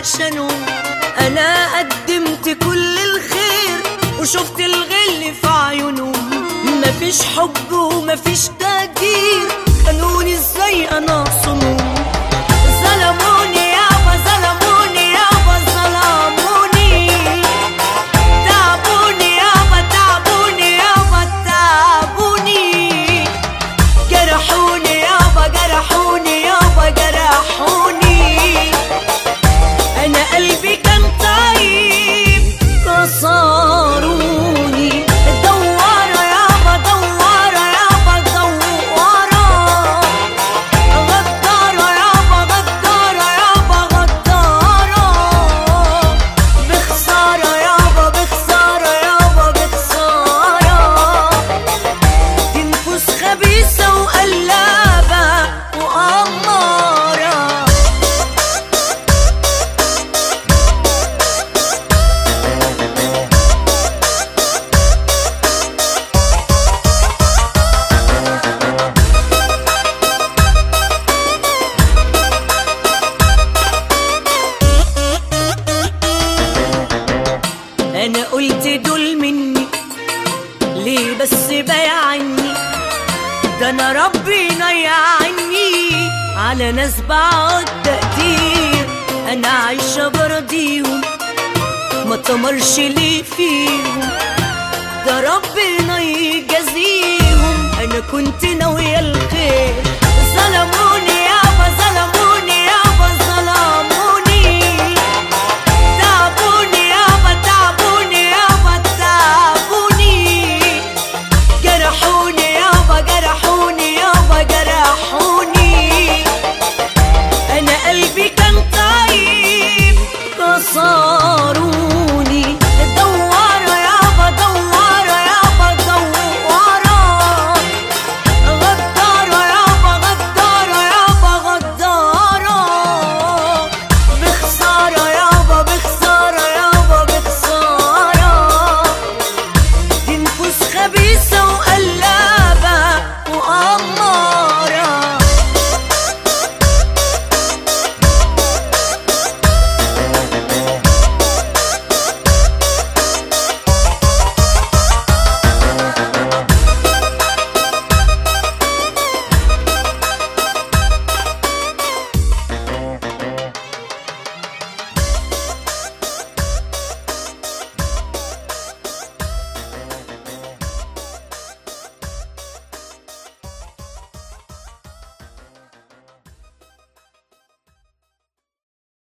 علشانهم انا قدمت كل الخير وشفت الغل في عيونهم مفيش حب ومفيش تقدير خانوني ازاي انا صنوم ظلموني يابا ظلموني يابا ظلموني تعبوني يابا تعبوني يابا تعبوني جرحوني يابا جرحوني يابا جرحوني انا قلبي كان طيب كسروني دوارة يابا دوارة يابا دوارة غدارة يابا غدارة يابا غدارة بخسارة يابا بخسارة يابا بخسارة دي نفوس خبيثة وقلابة وأمارة أنا قلت دول مني ليه بس بايعني ده أنا ربي ضيعني على ناس بعد تقدير أنا عايشة برضيهم ما تمرش ليه فيهم ده ربنا يجازيهم أنا كنت ناوية الخير ظلموني